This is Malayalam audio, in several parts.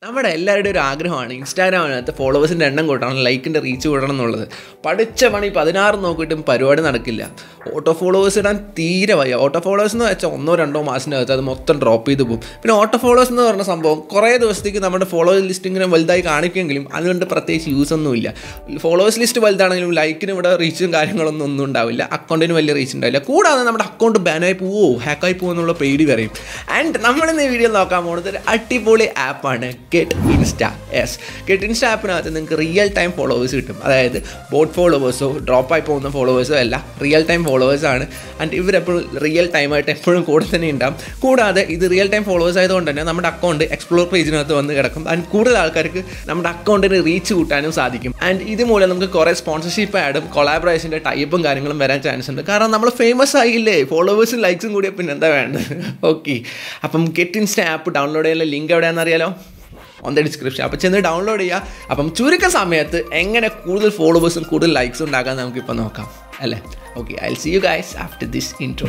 നമ്മുടെ എല്ലാവരുടെയും ഒരു ആഗ്രഹമാണ് ഇൻസ്റ്റാഗ്രാമിനകത്ത് ഫോളോവേഴ്സിൻ്റെ എണ്ണം കൂട്ടണം ലൈക്കിൻ്റെ റീച്ച് കൂട്ടണം എന്നുള്ളത് പഠിച്ച പണി പതിനാറ് നോക്കിയിട്ടും പരിപാടി നടക്കില്ല ഓട്ടോ ഫോളോവേഴ്സ് ഇടാൻ തീരെ വയ്യ ഓട്ടോ ഫോളോവേഴ്സ് എന്ന് വെച്ചാൽ ഒന്നോ രണ്ടോ മാസത്തിനകത്ത് അത് മൊത്തം ഡ്രോപ്പ് ചെയ്ത് പോകും പിന്നെ ഓട്ടോ ഫോളോവേഴ്സ് എന്ന് പറഞ്ഞ സംഭവം കുറേ ദിവസത്തേക്ക് നമ്മുടെ ഫോളോവേഴ്സ് ലിസ്റ്റ് ഇങ്ങനെ വലുതായി കാണിക്കുമെങ്കിലും അതുകൊണ്ട് പ്രത്യേകിച്ച് യൂസ് ഒന്നുമില്ല ഫോളോവേഴ്സ് ലിസ്റ്റ് വലുതാണെങ്കിലും ലൈക്കിന് ഇവിടെ റീച്ചും കാര്യങ്ങളൊന്നും ഒന്നും ഉണ്ടാവില്ല അക്കൗണ്ടിന് വലിയ റീച്ച് ഉണ്ടാവില്ല കൂടാതെ നമ്മുടെ അക്കൗണ്ട് ബാനായി പോവോ ഹാക്കായി പോകുമോ എന്നുള്ള പേടി പറയും ആൻഡ് നമ്മളിന്ന് ഈ വീഡിയോ നോക്കാൻ പോകുന്നത് ഒരു അടിപൊളി ആപ്പാണ് get insta S get insta ആപ്പിനകത്ത് നിങ്ങൾക്ക് റിയൽ ടൈം ഫോളോവേഴ്സ് കിട്ടും അതായത് ബോട്ട് ഫോളോവേഴ്സോ ഡ്രോപ്പായി പോകുന്ന ഫോളോവേഴ്സോ അല്ല റിയൽ ടൈം ഫോളോവേഴ്സ് ആണ് ആൻഡ് ഇവരെപ്പോഴും റിയൽ ടൈമായിട്ട് എപ്പോഴും കൂടെ തന്നെ ഉണ്ടാവും കൂടാതെ ഇത് റിയൽ ടൈം ഫോളോവേഴ്സ് ആയതുകൊണ്ട് തന്നെ നമ്മുടെ അക്കൗണ്ട് എക്സ്പ്ലോർ പേജിനകത്ത് വന്ന് കിടക്കും ആൻഡ് കൂടുതൽ ആൾക്കാർക്ക് നമ്മുടെ അക്കൗണ്ടിന് റീച്ച് കൂട്ടാനും സാധിക്കും ആൻഡ് ഇത് മൂലം നമുക്ക് കുറേ സ്പോൺസർഷിപ്പ് ആഡും കൊളാബറേഷൻ്റെ ടൈപ്പും കാര്യങ്ങളും വരാൻ ചാൻസ് ഉണ്ട് കാരണം നമ്മൾ ഫേമസ് ആയില്ലേ ഫോളോവേഴ്സും ലൈക്സും കൂടിയ പിന്നെ എന്താ വേണ്ടത് ഓക്കെ അപ്പം ഗെറ്റ് ഇൻസ്റ്റ ആപ്പ് ഡൗൺലോഡ് ചെയ്യാനുള്ള ലിങ്ക് എവിടെയാണെന്ന് അറിയാലോ ഓൺ ദ ഡിസ്ക്രിപ്ഷൻ അപ്പോൾ ചെന്ന് ഡൗൺലോഡ് ചെയ്യുക അപ്പം ചുരുക്ക സമയത്ത് എങ്ങനെ കൂടുതൽ ഫോളോവേഴ്സും കൂടുതൽ ലൈക്സും ഉണ്ടാക്കാൻ നമുക്കിപ്പോൾ നോക്കാം അല്ലേ okay I see you guys after this intro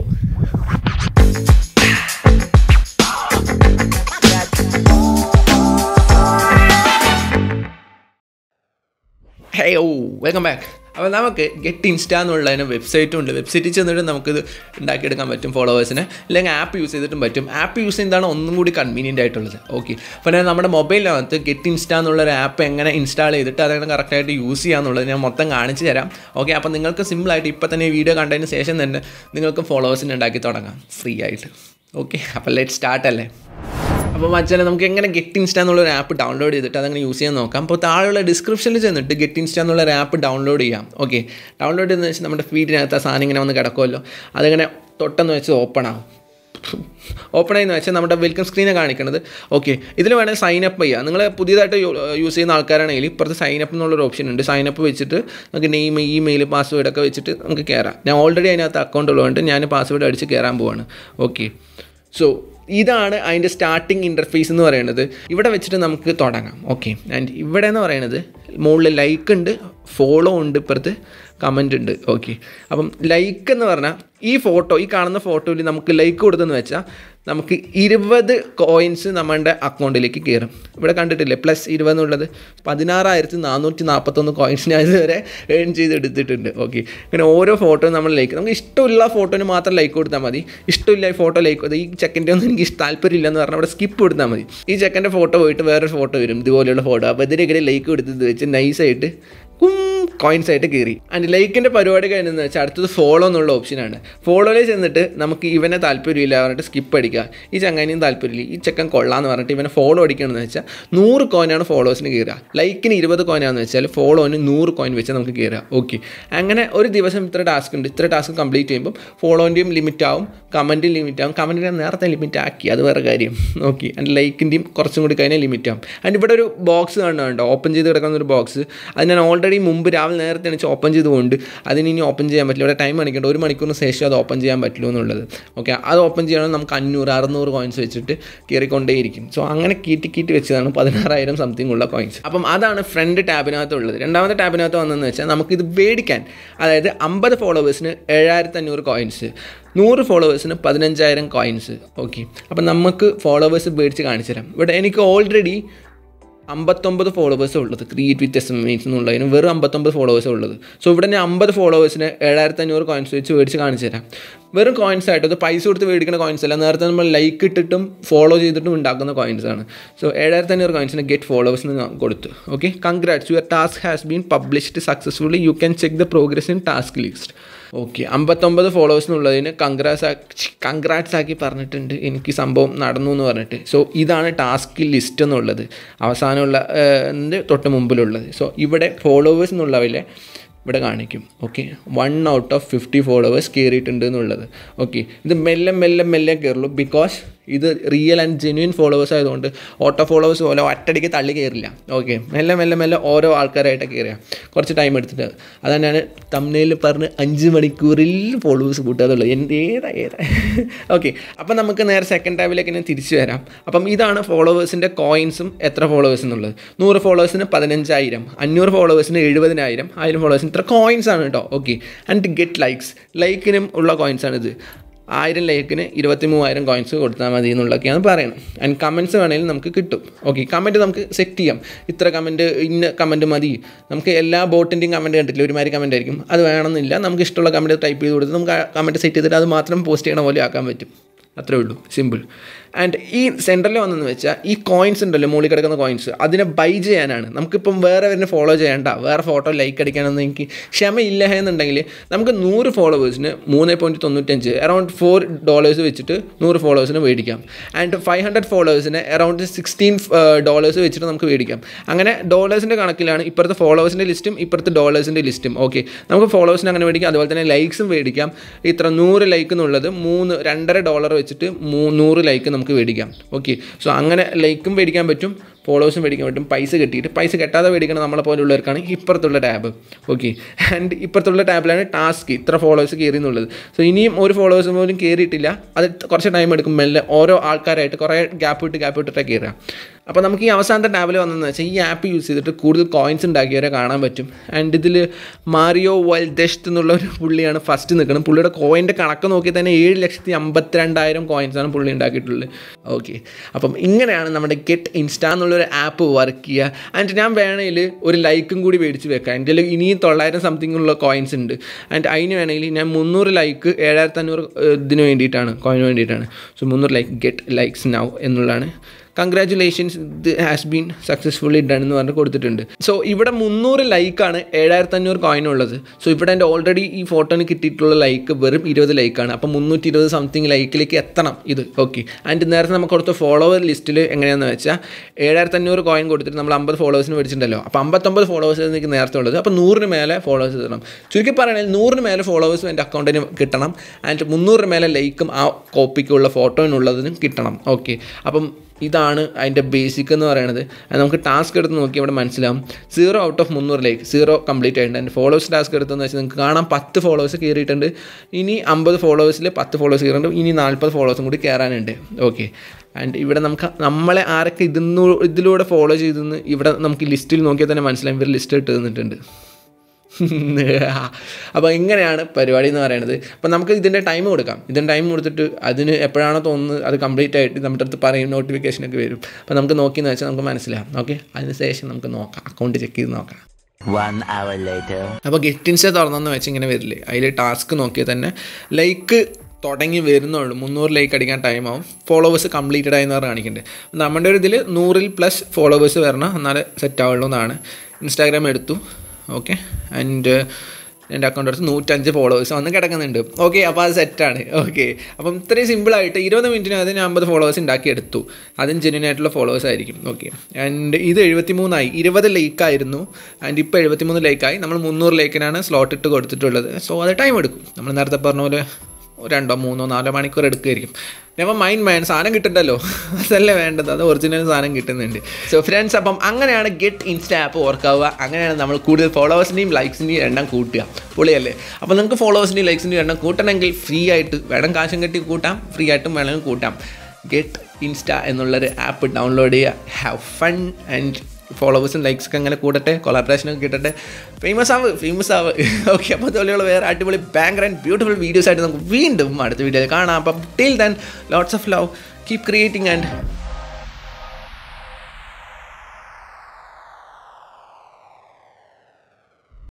hey oh welcome back അപ്പോൾ നമുക്ക് ഗെറ്റ് ഇൻസ്റ്റ എന്നുള്ളതിന് വെബ്സൈറ്റും ഉണ്ട് വെബ്സൈറ്റിൽ ചെന്നിട്ട് നമുക്കിത് ഉണ്ടാക്കിയെടുക്കാൻ പറ്റും ഫോളോവേഴ്സിന് അല്ലെങ്കിൽ ആപ്പ് യൂസ് ചെയ്തിട്ടും പറ്റും ആപ്പ് യൂസ് ചെയ്യുന്നതാണ് ഒന്നും കൂടി കൺവീനിയൻ്റ് ആയിട്ടുള്ളത് ഓക്കെ അപ്പോൾ ഞാൻ നമ്മുടെ മൊബൈലിനകത്ത് ഗെറ്റ് ഇൻസ്റ്റ എന്നുള്ള ഒരു ആപ്പ് എങ്ങനെ ഇൻസ്റ്റാൾ ചെയ്തിട്ട് അതെങ്ങനെ കറക്റ്റായിട്ട് യൂസ് ചെയ്യാന്നുള്ളത് ഞാൻ മൊത്തം കാണിച്ചു തരാം ഓക്കെ അപ്പോൾ നിങ്ങൾക്ക് സിമ്പിളായിട്ട് ഇപ്പോൾ തന്നെ ഈ വീഡിയോ കണ്ടതിന് ശേഷം തന്നെ നിങ്ങൾക്ക് ഫോളോവേഴ്സിന് ഉണ്ടാക്കി തുടങ്ങാം ഫ്രീ ആയിട്ട് ഓക്കെ അപ്പോൾ ലെറ്റ് സ്റ്റാർട്ട് അല്ലേ അപ്പോൾ മച്ചാനെ നമുക്ക് എങ്ങനെ ഗെറ്റ് ഇൻസ്റ്റ എന്നുള്ള ഒരു ആപ്പ് ഡൗൺലോഡ് ചെയ്തിട്ട് അതങ്ങനെ യൂസ് ചെയ്യാൻ നോക്കാം അപ്പോൾ താഴെയുള്ള ഡിസ്ക്രിപ്ഷനിൽ ചെന്നിട്ട് ഗെറ്റ് ഇൻസ്റ്റ എന്നുള്ള ഒരു ആപ്പ് ഡൗൺലോഡ് ചെയ്യാം ഓക്കെ ഡൗൺലോഡ് ചെയ്തെന്ന് വെച്ചാൽ നമ്മുടെ ഫീഡിനകത്ത് ആ സാധനം ഇങ്ങനെ വന്ന് കിടക്കുമല്ലോ അതങ്ങനെ തൊട്ടെന്ന് വെച്ച് ഓപ്പൺ ആവും ഓപ്പൺ ആയെന്ന് വെച്ചാൽ നമ്മുടെ വെൽക്കം സ്ക്രീനെ കാണിക്കുന്നത് ഓക്കെ ഇതിൽ വേണമെങ്കിൽ സൈൻ അപ്പ് ചെയ്യുക നിങ്ങൾ പുതിയതായിട്ട് യൂസ് ചെയ്യുന്ന ആൾക്കാരാണെങ്കിൽ ഇപ്പുറത്ത് സൈൻ അപ്പ് എന്നുള്ളൊരു ഓപ്ഷൻ ഉണ്ട് സൈൻ അപ്പ് വെച്ചിട്ട് നമുക്ക് നെയിം ഇമെയിൽ പാസ്വേഡ് ഒക്കെ വെച്ചിട്ട് നമുക്ക് കയറാം ഞാൻ ഓൾറെഡി അതിനകത്ത് അക്കൗണ്ട് ഉള്ളതുകൊണ്ട് ഞാൻ പാസ്വേഡ് അടിച്ച് കയറാൻ പോവാണ് ഓക്കെ സോ ഇതാണ് അതിൻ്റെ സ്റ്റാർട്ടിങ് ഇൻ്റർഫേസ് എന്ന് പറയുന്നത് ഇവിടെ വെച്ചിട്ട് നമുക്ക് തുടങ്ങാം ഓക്കെ ആൻഡ് ഇവിടെ എന്ന് പറയുന്നത് മുകളിൽ ലൈക്ക് ഉണ്ട് ഫോളോ ഉണ്ട് ഇപ്പുറത്ത് കമൻ്റ് ഉണ്ട് ഓക്കെ അപ്പം ലൈക്ക് എന്ന് പറഞ്ഞാൽ ഈ ഫോട്ടോ ഈ കാണുന്ന ഫോട്ടോയിൽ നമുക്ക് ലൈക്ക് കൊടുത്തെന്ന് വെച്ചാൽ നമുക്ക് ഇരുപത് കോയിൻസ് നമ്മുടെ അക്കൗണ്ടിലേക്ക് കയറും ഇവിടെ കണ്ടിട്ടില്ലേ പ്ലസ് ഇരുപത് എന്നുള്ളത് പതിനാറായിരത്തി നാനൂറ്റി നാൽപ്പത്തൊന്ന് കോയിൻസ് ഞാൻ ഇതുവരെ ഏൺ ചെയ്ത് എടുത്തിട്ടുണ്ട് ഓക്കെ ഇങ്ങനെ ഓരോ ഫോട്ടോ നമ്മൾ ലൈക്ക് നമുക്ക് ഇഷ്ടമില്ല ഫോട്ടോന് മാത്രം ലൈക്ക് കൊടുത്താൽ മതി ഇഷ്ടമില്ല ഈ ഫോട്ടോ ലൈക്ക് കൊടുത്താൽ ഈ ചെക്കൻ്റെ ഒന്നും എനിക്ക് താല്പര്യമില്ല എന്ന് പറഞ്ഞാൽ അവിടെ സ്കിപ്പ് കൊടുത്താൽ മതി ഈ ചെക്കൻ്റെ ഫോട്ടോ പോയിട്ട് വേറൊരു ഫോട്ടോ വരും ഇതുപോലെയുള്ള ഫോട്ടോ അപ്പോൾ ഇതിനെ ലൈക്ക് കൊടുത്തത് വെച്ച് നൈസായിട്ട് കും കോയിൻസ് ആയിട്ട് കയറി ആൻഡ് ലൈക്കിൻ്റെ പരിപാടി കഴിഞ്ഞെന്ന് വെച്ചാൽ അടുത്തത് ഫോളോ എന്നുള്ള ഓപ്ഷനാണ് ഫോളോയിൽ ചെന്നിട്ട് നമുക്ക് ഇവനെ താല്പര്യമില്ല പറഞ്ഞിട്ട് സ്കിപ്പ് അടിക്കുക ഈ ചങ്ങാനിയും താല്പര്യമില്ല ഈ ചെക്കൻ കൊള്ളാന്ന് പറഞ്ഞിട്ട് ഇവനെ ഫോളോ അടിക്കണമെന്ന് വെച്ചാൽ നൂറ് കോയിനാണ് ഫോളോവേഴ്സിന് കയറുക ലൈക്കിന് ഇരുപത് കോയിനാണെന്ന് വെച്ചാൽ ഫോളോന് നൂറ് കോയിൻ വെച്ച് നമുക്ക് കയറുക ഓക്കെ അങ്ങനെ ഒരു ദിവസം ഇത്ര ടാസ്ക് ഉണ്ട് ഇത്ര ടാസ്ക് കംപ്ലീറ്റ് ചെയ്യുമ്പോൾ ഫോളോൻ്റെയും ലിമിറ്റ് ആവും കമൻറ്റും ലിമിറ്റ് ആവും കമൻറ്റിനെ നേരത്തെ ലിമിറ്റ് ആക്കി അത് വേറെ കാര്യം ഓക്കെ ആൻഡ് ലൈക്കിൻ്റെയും കുറച്ചും കൂടി കഴിഞ്ഞാൽ ലിമിറ്റ് ആവും ആൻഡ് ഇവിടെ ഒരു ബോക്സ് കാണുന്നുണ്ടോ ഓപ്പൺ ചെയ്ത് കിടക്കുന്ന ഒരു ബോക്സ് അത് ഞാൻ ഓൾറെഡി മുമ്പ് രാവിലെ നേരത്തെ എണിച്ച് ഓപ്പൺ ചെയ്തുകൊണ്ട് അതിന് ഇനി ഓപ്പൺ ചെയ്യാൻ പറ്റില്ല ഇവിടെ ടൈം കാണിക്കേണ്ട ഒരു മണിക്കൂറിന് ശേഷം അത് ഓപ്പൺ ചെയ്യാൻ പറ്റുള്ളൂ എന്നുള്ളത് ഓക്കെ അത് ഓപ്പൺ ചെയ്യണമെങ്കിൽ നമുക്ക് അഞ്ഞൂറ് അറുന്നൂറ് കോയിൻസ് വെച്ചിട്ട് കയറിക്കൊണ്ടേയിരിക്കും സോ അങ്ങനെ കീറ്റി കീറ്റി വെച്ചതാണ് പതിനാറായിരം സംതിങ് ഉള്ള കോയിൻസ് അപ്പം അതാണ് ഫ്രണ്ട് ടാബിനകത്ത് ഉള്ളത് രണ്ടാമത്തെ ടാബിനകത്ത് വന്നതെന്ന് വെച്ചാൽ നമുക്കിത് മേടിക്കാൻ അതായത് അമ്പത് ഫോളോവേഴ്സിന് ഏഴായിരത്തി അഞ്ഞൂറ് കോയിൻസ് നൂറ് ഫോളോവേഴ്സിന് പതിനഞ്ചായിരം കോയിൻസ് ഓക്കെ അപ്പം നമുക്ക് ഫോളോവേഴ്സ് മേടിച്ച് കാണിച്ചു തരാം ഇവിടെ എനിക്ക് ഓൾറെഡി അമ്പത്തൊമ്പത് ഫോളോവേഴ്സ് ഉള്ളത് create with S M eights എന്നുള്ളതിന് വെറും അമ്പത്തൊമ്പത് ഫോളോവേഴ്സ് ഉള്ളത് സോ ഇവിടെ ഞാൻ അമ്പത് ഫോളോവേഴ്സിന് ഏഴായിരത്തി അഞ്ഞൂറ് കോയിൻസ് വെച്ച് മേടിച്ച് കാണിച്ചു തരാം വെറും കോയിൻസ് ആയിട്ട് അത് പൈസ കൊടുത്ത് മേടിക്കുന്ന കോയിൻസ് അല്ല നേരത്തെ നമ്മൾ ലൈക്ക് ഇട്ടിട്ടും ഫോളോ ചെയ്തിട്ടും ഉണ്ടാക്കുന്ന കോയിൻസ് ആണ് സോ ഏഴായിരത്തി അഞ്ഞൂറ് കോയിൻസിന് ഗെറ്റ് ഫോളോവേഴ്സ് എന്ന് കൊടുത്തു okay congrats your task has been published successfully you can check the progress in task list okay അമ്പത്തൊമ്പത് ഫോളോവേഴ്സ് എന്നുള്ളതിന് കൺഗ്രാറ്റ്സ് ആക്കി കൺഗ്രാറ്റ്സ് ആക്കി പറഞ്ഞിട്ടുണ്ട് എനിക്ക് സംഭവം നടന്നു എന്ന് പറഞ്ഞിട്ട് സോ ഇതാണ് ടാസ്ക് ലിസ്റ്റ് എന്നുള്ളത് അവസാനമുള്ള തൊട്ട് മുമ്പിലുള്ളത് സോ ഇവിടെ ഫോളോവേഴ്സ് എന്നുള്ളവരെ ഇവിടെ കാണിക്കും okay one out of fifty followers കയറിയിട്ടുണ്ട് എന്നുള്ളത് ഓക്കെ ഇത് മെല്ലെ മെല്ലെ മെല്ലെ കയറുള്ളൂ ബിക്കോസ് ഇത് റിയൽ ആൻഡ് ജെന്യൂൻ ഫോളോവേഴ്സ് ആയതുകൊണ്ട് ഓട്ടോ ഫോളോവേഴ്സ് പോലെ ഒറ്റടിക്ക് തള്ളി കയറില്ല ഓക്കെ മെല്ലെ മെല്ലെ മെല്ലെ ഓരോ ആൾക്കാരായിട്ട് കയറുക കുറച്ച് ടൈം എടുത്തിട്ട് അതാണ് ഞാൻ തമ്മിൽ പറഞ്ഞ് അഞ്ച് മണിക്കൂറിൽ ഫോളോവേഴ്സ് കൂട്ടാതുള്ളൂ എൻ്റെ ഏതാ ഏതാ ഓക്കെ അപ്പം നമുക്ക് നേരെ സെക്കൻഡ് ടാബിലേക്ക് ഞാൻ തിരിച്ചു വരാം അപ്പം ഇതാണ് ഫോളോവേഴ്സിൻ്റെ കോയിൻസും എത്ര ഫോളോവേഴ്സ് എന്നുള്ളത് നൂറ് ഫോളോവേഴ്സിന് പതിനഞ്ചായിരം അഞ്ഞൂറ് ഫോളോവേഴ്സിന് എഴുപതിനായിരം ആയിരം ഫോളോവേഴ്സിന് ഇത്ര കോയിൻസ് ആണ് കേട്ടോ ഓക്കെ ആൻഡ് ഗെറ്റ് ലൈക്സ് ലൈക്കിനും ഉള്ള കോയിൻസ് ആണ് ഇത് ആയിരം ലൈക്കിന് ഇരുപത്തി മൂവായിരം കോയിൻസ് കൊടുത്താൽ മതി എന്നുള്ളതൊക്കെയാണ് പറയുന്നത് ആൻഡ് കമൻറ്റ്സ് വേണമെങ്കിൽ നമുക്ക് കിട്ടും ഓക്കെ കമൻറ്റ് നമുക്ക് സെറ്റ് ചെയ്യാം ഇത്ര കമൻറ്റ് ഇന്ന കമൻറ്റ് മതി നമുക്ക് എല്ലാ ബോട്ടിൻ്റെയും കമൻറ്റ് കണ്ടിട്ടില്ല ഒരുമാതിരി കമൻറ്റ് ആയിരിക്കും അത് വേണമെന്നില്ല നമുക്ക് ഇഷ്ടമുള്ള കമൻറ്റ് ടൈപ്പ് ചെയ്ത് കൊടുത്ത് നമുക്ക് കമൻറ്റ് സെറ്റ് ചെയ്തിട്ട് അത് മാത്രം പോസ്റ്റ് ചെയ്യണ പോലെ ആക്കാൻ പറ്റും അത്രേ ഉള്ളൂ സിമ്പിൾ ആൻഡ് ഈ സെൻറ്ററിൽ വന്നെന്ന് വെച്ചാൽ ഈ കോയിൻസ് ഉണ്ടല്ലോ മുകളിൽ കിടക്കുന്ന കോയിൻസ് അതിനെ ബൈ ചെയ്യാനാണ് നമുക്കിപ്പം വേറെ വരുന്ന ഫോളോ ചെയ്യേണ്ട വേറെ ഫോട്ടോ ലൈക്ക് അടിക്കാനൊന്നും എനിക്ക് ക്ഷമയില്ല എന്നുണ്ടെങ്കിൽ നമുക്ക് നൂറ് ഫോളോവേഴ്സിന് മൂന്ന് പോയിൻറ്റ് തൊണ്ണൂറ്റഞ്ച് അറൗണ്ട് ഫോർ ഡോളേഴ്സ് വെച്ചിട്ട് നൂറ് ഫോളോവേഴ്സിന് മേടിക്കാം ആൻഡ് ഫൈവ് ഹൺഡ്രഡ് ഫോളോവേഴ്സിന് അറൗണ്ട് സിക്സ്റ്റീൻ ഡോളേഴ്സ് വെച്ചിട്ട് നമുക്ക് മേടിക്കാം അങ്ങനെ ഡോളേഴ്സിൻ്റെ കണക്കിലാണ് ഇപ്പുറത്തെ ഫോളോവേഴ്സിൻ്റെ ലിസ്റ്റും ഇപ്പുറത്തെ ഡോളേഴ്സിൻ്റെ ലിസ്റ്റും ഓക്കെ നമുക്ക് ഫോളോവേഴ്സിന് അങ്ങനെ മേടിക്കാം അതുപോലെ തന്നെ ലൈക്സും മേടിക്കാം ഇത്ര നൂറ് ലൈക്ക് എന്നുള്ളത് മൂന്ന് രണ്ടര ഡോളർ വെച്ചിട്ട് മൂ നൂറ് ലൈക്ക് നമുക്ക് മേടിക്കാം ഓക്കെ സോ അങ്ങനെ ലൈക്കും മേടിക്കാൻ പറ്റും ഫോളോവേഴ്സും മേടിക്കാൻ പറ്റും പൈസ കെട്ടിയിട്ട് പൈസ കെട്ടാതെ മേടിക്കണം നമ്മളെ പോലുള്ളവർക്കാണ് ഇപ്പുറത്തുള്ള ടാബ് ഓക്കെ ആൻഡ് ഇപ്പുറത്തുള്ള ടാബിലാണ് ടാസ്ക് ഇത്ര ഫോളോവേഴ്സ് കയറി എന്നുള്ളത് സോ ഇനിയും ഒരു ഫോളോവേഴ്സ് പോലും കയറിയിട്ടില്ല അത് കുറച്ച് ടൈം എടുക്കും മെല്ലെ ഓരോ ആൾക്കാരായിട്ട് കുറേ ഗ്യാപ്പ് വിട്ട് ഗ്യാപ്പ് വിട്ടിട്ടൊക്കെ കയറുക അപ്പോൾ നമുക്ക് ഈ അവസാനത്തെ ടാബിൽ വന്നതെന്ന് വെച്ചാൽ ഈ ആപ്പ് യൂസ് ചെയ്തിട്ട് കൂടുതൽ കോയിൻസ് ഉണ്ടാക്കിയവരെ കാണാൻ പറ്റും ആൻഡ് ഇതിൽ മാറിയോ വൈൽഡെസ്റ്റ് എന്നുള്ള ഒരു പുള്ളിയാണ് ഫസ്റ്റ് നിൽക്കുന്നത് പുള്ളിയുടെ കോയിൻ്റെ കണക്ക് നോക്കി തന്നെ ഏഴ് ലക്ഷത്തി അമ്പത്തിരണ്ടായിരം കോയിൻസാണ് പുള്ളി ഉണ്ടാക്കിയിട്ടുള്ളത് ഓക്കെ അപ്പം ഇങ്ങനെയാണ് നമ്മുടെ ഗെറ്റ് ഇൻസ്റ്റ എന്നുള്ളൊരു ആപ്പ് വർക്ക് ചെയ്യുക ആൻഡ് ഞാൻ വേണമെങ്കിൽ ഒരു ലൈക്കും കൂടി മേടിച്ച് വെക്കാം എൻ്റെ കയ്യിൽ ഇനിയും തൊള്ളായിരം സംതിങ് ഉള്ള കോയിൻസ് ഉണ്ട് ആൻഡ് അതിന് വേണമെങ്കിൽ ഞാൻ മുന്നൂറ് ലൈക്ക് ഏഴായിരത്തി അഞ്ഞൂറ് ഇതിന് വേണ്ടിയിട്ടാണ് കോയിന് വേണ്ടിയിട്ടാണ് സോ മുന്നൂറ് ലൈക്ക് ഗെറ്റ് ലൈക്സ് നൗ എന്നുള്ളതാണ് കൺഗ്രാറ്റുലേഷൻസ് ഇത് ഹാസ് ബീൻ സക്സസ്ഫുള്ളി ഡൺ എന്ന് പറഞ്ഞ് കൊടുത്തിട്ടുണ്ട് സോ ഇവിടെ മുന്നൂറ് ലൈക്കാണ് ഏഴായിരത്തി അഞ്ഞൂറ് കോയിൻ ഉള്ളത് സോ ഇവിടെ എൻ്റെ ഓൾറെഡി ഈ ഫോട്ടോന് കിട്ടിയിട്ടുള്ള ലൈക്ക് വെറും ഇരുപത് ലൈക്കാണ് അപ്പോൾ മുന്നൂറ്റി ഇരുപത് സംതിങ് ലൈക്കിലേക്ക് എത്തണം ഇത് ഓക്കെ ആൻഡ് നേരത്തെ നമുക്ക് കൊടുത്ത ഫോളോവർ ലിസ്റ്റിൽ എങ്ങനെയാണെന്ന് വെച്ചാൽ ഏഴായിരത്തി അഞ്ഞൂറ് കോയിൻ കൊടുത്തിട്ട് നമ്മൾ അമ്പത് ഫോളോവേഴ്സിന് മേടിച്ചിട്ടുണ്ടല്ലോ അപ്പോൾ അമ്പത്തൊമ്പത് ഫോളോവേഴ്സ് എനിക്ക് നേരത്തെ ഉള്ളത് അപ്പോൾ നൂറിന് മേലെ ഫോളോവേഴ്സ് തരണം ചുരുക്കി പറയുകയാണെങ്കിൽ നൂറിന് മേലെ ഫോളോവേഴ്സും എൻ്റെ അക്കൗണ്ടിന് കിട്ടണം ആൻഡ് മുന്നൂറിന് മേലെ ലൈക്കും ആ കോപ്പിക്കുള്ള ഫോട്ടോയിനുള്ളതിനും കിട്ടണം ഓക്കെ അപ്പം ഇതാണ് അതിൻ്റെ ബേസിക് എന്ന് പറയുന്നത് അത് നമുക്ക് ടാസ്ക് എടുത്ത് നോക്കി ഇവിടെ മനസ്സിലാവും സീറോ ഔട്ട് ഓഫ് മുന്നൂറ് ലൈക്ക് സീറോ കംപ്ലീറ്റ് ആയിട്ടുണ്ട് അതിൻ്റെ ഫോളോവേഴ്സ് ടാസ്ക് എടുത്തെന്ന് വെച്ചാൽ നിങ്ങൾക്ക് കാണാം പത്ത് ഫോളോവേഴ്സ് കയറിയിട്ടുണ്ട് ഇനി അമ്പത് ഫോളോവേഴ്സിൽ പത്ത് ഫോളോവേഴ്സ് കയറിയിട്ടുണ്ട് ഇനി നാൽപ്പത് ഫോളോവേഴ്സും കൂടി കയറാനുണ്ട് ഓക്കെ ആൻഡ് ഇവിടെ നമുക്ക് നമ്മളെ ആരൊക്കെ ഇതിന്ന് ഇതിലൂടെ ഫോളോ ചെയ്തെന്ന് ഇവിടെ നമുക്ക് ലിസ്റ്റിൽ നോക്കിയാൽ തന്നെ മനസ്സിലാവും ഇവർ ലിസ്റ്റ് ഇട്ട് തന്നിട്ടുണ്ട് അപ്പോൾ ഇങ്ങനെയാണ് പരിപാടി എന്ന് പറയുന്നത് അപ്പോൾ നമുക്ക് ഇതിൻ്റെ ടൈം കൊടുക്കാം ഇതിൻ്റെ ടൈം കൊടുത്തിട്ട് അതിന് എപ്പോഴാണോ തോന്നുന്നത് അത് കംപ്ലീറ്റ് ആയിട്ട് നമ്മുടെ അടുത്ത് പറയും നോട്ടിഫിക്കേഷനൊക്കെ വരും അപ്പോൾ നമുക്ക് നോക്കിയെന്ന് വെച്ചാൽ നമുക്ക് മനസ്സിലാവും ഓക്കെ അതിന് ശേഷം നമുക്ക് നോക്കാം അക്കൗണ്ട് ചെക്ക് ചെയ്ത് നോക്കാം One hour later. അപ്പോൾ ഗെറ്റിൻസ് തുറന്നെന്ന് വെച്ച് ഇങ്ങനെ വരില്ലേ അതിൽ ടാസ്ക് നോക്കിയാൽ തന്നെ ലൈക്ക് തുടങ്ങി വരുന്നുള്ളൂ മുന്നൂറ് ലൈക്ക് അടിക്കാൻ ടൈം ആവും ഫോളോവേഴ്സ് കംപ്ലീറ്റഡ് ആയി എന്ന് പറഞ്ഞ് കാണിക്കുന്നുണ്ട് നമ്മുടെ ഒരു ഇതിൽ നൂറിൽ പ്ലസ് ഫോളോവേഴ്സ് വരണം എന്നാലേ സെറ്റ് ആവുള്ളൂ എന്നാണ് ഇൻസ്റ്റാഗ്രാം എടുത്തു ഓക്കെ ആൻഡ് എൻ്റെ അക്കൗണ്ട് എടുത്ത് നൂറ്റഞ്ച് ഫോളോവേഴ്സ് വന്ന് കിടക്കുന്നുണ്ട് ഓക്കെ അപ്പോൾ അത് സെറ്റാണ് ഓക്കെ അപ്പം ഇത്രയും സിമ്പിളായിട്ട് ഇരുപത് മിനിറ്റിനകത്ത് ഞാൻ അമ്പത് ഫോളോവേഴ്സ് ഉണ്ടാക്കി എടുത്തു അതും ജെന്യൂൻ ആയിട്ടുള്ള ഫോളോവേഴ്സ് ആയിരിക്കും ഓക്കെ ആൻഡ് ഇത് എഴുപത്തി മൂന്നായി ഇരുപത് ലൈക്കായിരുന്നു ആൻഡ് ഇപ്പോൾ എഴുപത്തി മൂന്ന് ലൈക്കായി നമ്മൾ മുന്നൂറ് ലൈക്കിനാണ് സ്ലോട്ട് ഇട്ട് കൊടുത്തിട്ടുള്ളത് സോ അത് ടൈം എടുക്കും നമ്മൾ നേരത്തെ പറഞ്ഞ പോലെ രണ്ടോ മൂന്നോ നാലോ മണിക്കൂർ എടുക്കുമായിരിക്കും നെവർ മൈൻഡ് മാൻ സാധനം കിട്ടണ്ടല്ലോ അതല്ലേ വേണ്ടത് അത് ഒറിജിനൽ സാധനം കിട്ടുന്നുണ്ട് സോ ഫ്രണ്ട്സ് അപ്പം അങ്ങനെയാണ് ഗെറ്റ് ഇൻസ്റ്റ ആപ്പ് വർക്കാവുക അങ്ങനെയാണ് നമ്മൾ കൂടുതൽ ഫോളോവേഴ്സിൻ്റെയും ലൈക്സിൻ്റെയും എണ്ണം കൂട്ടുക പൊളിയല്ലേ അപ്പോൾ നിങ്ങൾക്ക് ഫോളോവേഴ്സിൻ്റെയും ലൈക്സിൻ്റെയും എണ്ണം കൂട്ടണമെങ്കിൽ ഫ്രീ ആയിട്ട് വേണം കാശും കെട്ടി കൂട്ടാം ഫ്രീ ആയിട്ടും വേണമെങ്കിൽ കൂട്ടാം ഗെറ്റ് ഇൻസ്റ്റ എന്നുള്ളൊരു ആപ്പ് ഡൗൺലോഡ് ചെയ്യുക ഹാവ് ഫൺ ആൻഡ് ഫോളോവേഴ്സും ലൈക്സൊക്കെ അങ്ങനെ കൂടട്ടെ കൊളാബറേഷനൊക്കെ കിട്ടട്ടെ ഫേമസ് ആവ് ഫേമസ് ആവ് ഓക്കെ അപ്പോൾ അതുപോലെയുള്ള വേറെ അടിപൊളി ബാങ്കർ ആൻഡ് ബ്യൂട്ടിഫുൾ വീഡിയോസ് ആയിട്ട് നമുക്ക് വീണ്ടും അടുത്ത വീഡിയോയിൽ കാണാം അപ്പം till then lots of love keep creating and